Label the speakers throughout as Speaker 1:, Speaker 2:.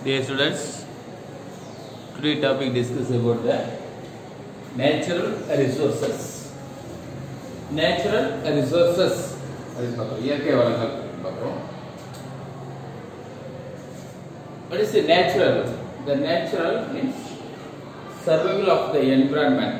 Speaker 1: Dear students, today topic discuss about the natural resources. Natural resources அப்படின்னு பார்க்குறோம் இயற்கை வளங்கள் அப்படின்னு பார்க்குறோம் What is the natural? The natural means survival of the environment.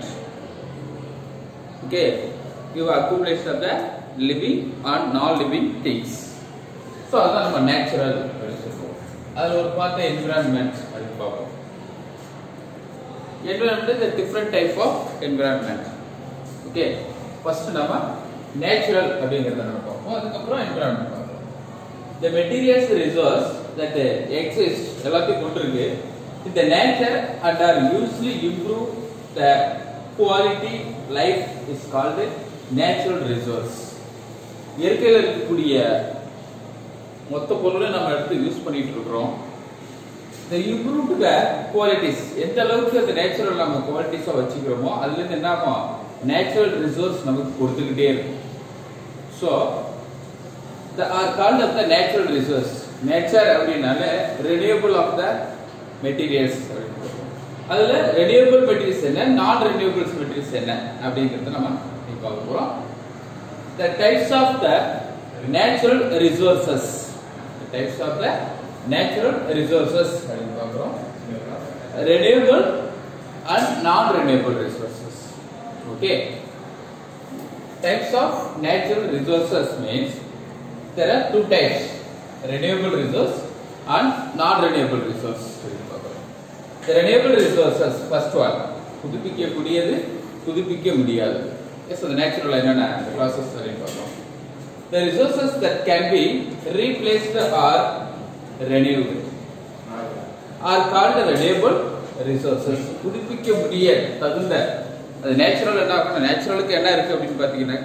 Speaker 1: Okay, give accumulation of the living and non-living things. So அதுதான் நம்ம natural அப்படின்னு சொல்லுவோம் அதில் ஒரு பார்த்த என்விரான்மெண்ட் அப்படின்னு பார்ப்போம் environment is different type of environment okay first நம்ம நேச்சுரல் அப்படிங்கிறத நம்ம பார்ப்போம் அதுக்கப்புறம் என்விரான்மெண்ட் பார்ப்போம் the materials resource that exist எல்லாத்தையும் கொண்டிருக்கு இந்த nature and are usually improve the quality life is called natural resource இயற்கையில் இருக்கக்கூடிய மொத்த பொருளும் நம்ம எடுத்து யூஸ் பண்ணிட்டு இருக்கிறோம் இந்த இம்ப்ரூவ் த குவாலிட்டிஸ் எந்த அளவுக்கு அந்த நேச்சுரல் நம்ம குவாலிட்டிஸாக வச்சுக்கிறோமோ அதுலேருந்து என்ன ஆகும் நேச்சுரல் ரிசோர்ஸ் நமக்கு கொடுத்துக்கிட்டே இருக்கும் so the are called as the natural resource nature அப்படினாலே renewable of the materials அதுல renewable materials என்ன non renewable materials என்ன அப்படிங்கறத நம்ம இப்ப பார்க்க போறோம் the types of the natural resources the types of the natural resources அப்படின்னு பார்க்கிறோம் renewable and non renewable resources okay types of natural resources means there are two types renewable resource and non-renewable resource the renewable resources first one புதுப்பிக்கக்கூடியது புதுப்பிக்க முடியாது S அந்த natural என்னென்ன process அப்படின்னு பார்ப்போம் the resources that can be replaced or renewed are called renewable resources புதுப்பிக்க முடிய தகுந்த அது நேச்சுரல் என்ன ஆகணும் நேச்சுரலுக்கு என்ன இருக்கு அப்படின்னு பார்த்தீங்கன்னாக்க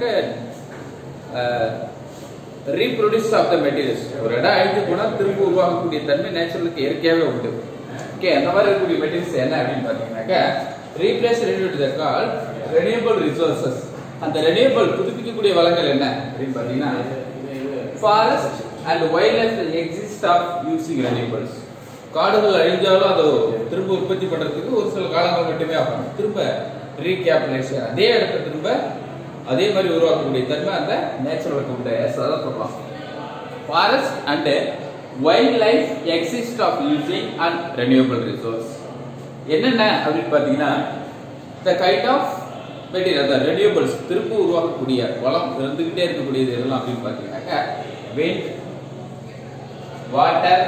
Speaker 1: ரீப்ரொடியூஸ் ஆஃப் த மெட்டீரியல்ஸ் ஒரு இடம் அழிஞ்சு போனால் திரும்ப உருவாகக்கூடிய தன்மை நேச்சுரலுக்கு இயற்கையாகவே உண்டு ஓகே அந்த மாதிரி இருக்கக்கூடிய மெட்டீரியல்ஸ் என்ன அப்படின்னு பார்த்தீங்கன்னாக்கா replace renewed the call renewable resources அந்த ரெனியூபிள் புதுப்பிக்கக்கூடிய வளங்கள் என்ன அப்படின்னு பார்த்தீங்கன்னா forest and wildlife exist of using renewables காடுகள் அழிஞ்சாலும் அது திரும்ப உற்பத்தி பண்றதுக்கு ஒரு சில காலங்கள் மட்டுமே ஆகும் திரும்ப ரீகேபிலேஷன் அதே இடத்த திரும்ப அதே மாதிரி உருவாக்கக்கூடிய தன்மை அந்த நேச்சுரலுக்கு உண்டு அதான் சொல்லலாம் forest and wildlife exist of using and renewable resource என்னென்ன அப்படின்னு பார்த்தீங்கன்னா த கைண்ட் ஆஃப் மெட்டீரியல் அதாவது ரெனியூபிள்ஸ் திரும்ப உருவாக்கக்கூடிய வளம் இருந்துகிட்டே இருக்கக்கூடியது எதெல்லாம் அப்படின்னு பார்த்தீங்கன்னாக்கா wind water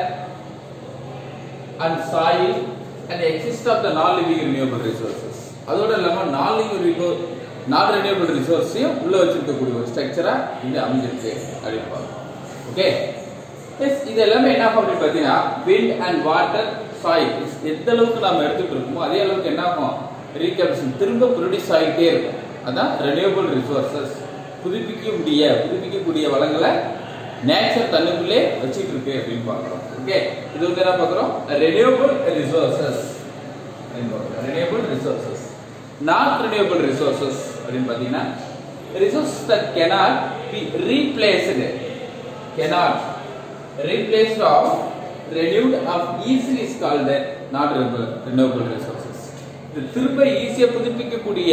Speaker 1: and soil and exist of the non living renewable resources அதோட இல்லாமல் நான் லிவிங் நான் ரெனியூபிள் ரிசோர்ஸையும் உள்ள வச்சிருக்கக்கூடிய ஒரு ஸ்ட்ரக்சரா இங்க அமைஞ்சிருக்கு அப்படின்னு பார்க்கணும் ஓகே எஸ் இது எல்லாமே என்ன ஆகும் அப்படின்னு பார்த்தீங்கன்னா விண்ட் அண்ட் வாட்டர் சாயில் எந்த அளவுக்கு நாம எடுத்துட்டு இருக்கோமோ அதே அளவுக்கு என்ன ஆகும் ரீகேப்ஷன் திரும்ப ப்ரொடியூஸ் ஆகிட்டே இருக்கும் அதான் ரெனியூபிள் ரிசோர்சஸ் புதுப்பிக்க முடிய புதுப்பிக்கக்கூடிய வளங்களை நேச்சர் தன்னுக்குள்ளே வச்சிட்டு இருக்கு அப்படின்னு பார்க்குறோம் ஓகே இது வந்து என்ன பார்க்குறோம் renewable resources renewable resources non renewable resources அப்படின்னு பார்த்தீங்கன்னா resources that cannot be replaced cannot replaced or renewed of easily is called not renewable renewable resources இது திரும்ப ஈஸியா புதுப்பிக்கக்கூடிய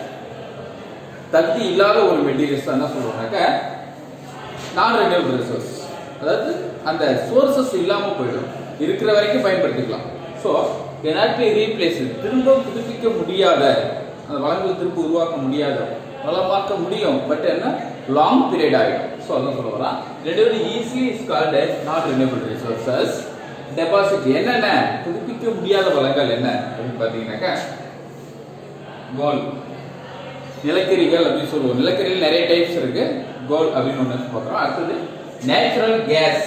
Speaker 1: தகுதி இல்லாத ஒரு மெட்டீரியல்ஸ் என்ன சொல்லுவாங்க நான் renewable resource அதாவது அந்த சோர்சஸ் இல்லாம போயிடும் இருக்கிற வரைக்கும் பயன்படுத்திக்கலாம் ஸோ cannot be replaced திரும்ப புதுப்பிக்க முடியாத அந்த வளங்கள் திரும்ப உருவாக்க முடியாத வளமாக்க முடியும் பட் என்ன லாங் பீரியட் ஆகிடும் ஸோ அதான் சொல்ல வரலாம் ரெண்டு easily is called not renewable resources deposit என்னென்ன புதுப்பிக்க முடியாத வளங்கள் என்ன அப்படின்னு பார்த்தீங்கன்னாக்கா கோல் நிலக்கரிகள் அப்படின்னு சொல்லுவோம் நிலக்கரியில் நிறைய டைப்ஸ் இருக்கு கோல் அப்படின்னு ஒன்று பார்க்குறோம் அடுத்தது நேச்சுரல் கேஸ்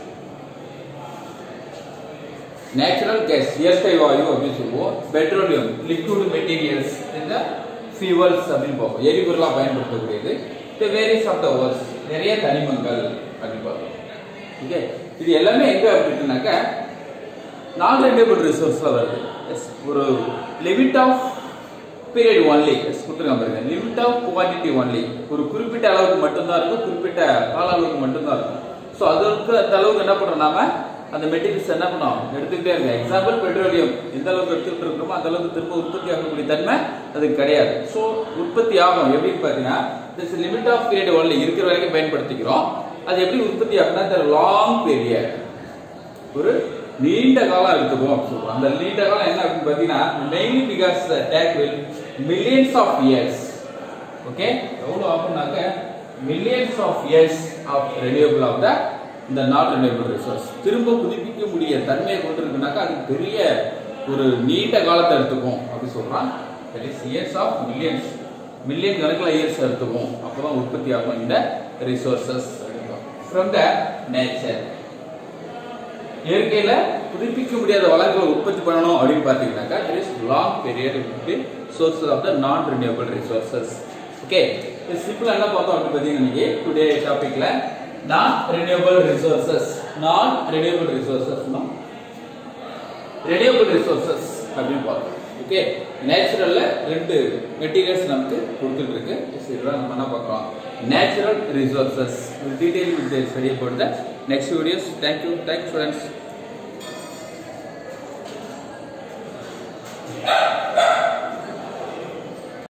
Speaker 1: நேச்சுரல் கேஸ் இயற்கை வாயு அப்படின்னு சொல்லுவோம் பெட்ரோலியம் லிக்விட் மெட்டீரியல்ஸ் இந்த ஃபியூவல்ஸ் அப்படின்னு பார்ப்போம் எரிபொருளாக பயன்படுத்தக்கூடியது இந்த வேரியஸ் ஆஃப் த ஓர்ஸ் நிறைய தனிமங்கள் அப்படின்னு பார்ப்போம் ஓகே இது எல்லாமே எங்க அப்படின்னாக்கா நான் ரெனியூபிள் ரிசோர்ஸ்ல வருது எஸ் ஒரு limit of period only as கொடுத்துருக்காங்க பாருங்க லிமிட் ஆஃப் குவான்டிட்டி ஒன்லி ஒரு குறிப்பிட்ட அளவுக்கு மட்டும்தான் இருக்கும் குறிப்பிட்ட கால அளவுக்கு மட்டும்தான் இருக்கும் ஸோ அதுக்கு அந்த அளவுக்கு என்ன பண்றோம் நாம அந்த மெட்டீரியல்ஸ் என்ன பண்ணும் எடுத்துக்கிட்டே இருங்க எக்ஸாம்பிள் பெட்ரோலியம் எந்த அளவுக்கு எடுத்துக்கிட்டு இருக்கிறோமோ அந்த அளவுக்கு திரும்ப உற்பத்தி ஆகக்கூடிய தன்மை அதுக்கு கிடையாது ஸோ உற்பத்தி ஆகும் எப்படின்னு பார்த்தீங்கன்னா this limit of period only இருக்கிற வரைக்கும் பயன்படுத்திக்கிறோம் அது எப்படி உற்பத்தி ஆகும்னா லாங் பீரியட் ஒரு நீண்ட காலம் எடுத்துக்கும் அப்படின்னு சொல்றோம் அந்த நீண்ட காலம் என்ன அப்படின்னு பார்த்தீங்கன்னா mainly because take will millions of years okay எவ்வளோ ஆகும்னாக்க millions of years of renewable of the இந்த நான் ரெனியூபிள் ரிசோர்ஸ் திரும்ப புதுப்பிக்க முடிய தன்மையை கொண்டிருக்குனாக்கா அது பெரிய ஒரு நீண்ட காலத்தை எடுத்துக்கும் அப்படி சொல்றான் that is years of millions million கணக்கில் இயர்ஸ் எடுத்துக்கும் அப்பதான் உற்பத்தி ஆகும் இந்த ரிசோர்சஸ் ஃப்ரம் த நேச்சர் இயற்கையில புதுப்பிக்க முடியாத வளங்களை உற்பத்தி பண்ணணும் அப்படின்னு பார்த்தீங்கன்னாக்கா it is long period between sources of the non renewable resources okay இது சிம்பிள் என்ன பார்த்தோம் அப்படின்னு பார்த்தீங்கன்னா இன்னைக்கு டுடே டாபிக்ல non renewable resources non renewable resources renewable resources அப்படின்னு பார்த்தோம் ஓகே நேச்சுரல்ல ரெண்டு மெட்டீரியல்ஸ் நமக்கு கொடுத்துட்டு இருக்கு இதுதான் நம்ம என்ன பார்க்குறோம் natural resources detail with study about the next videos thank you thanks students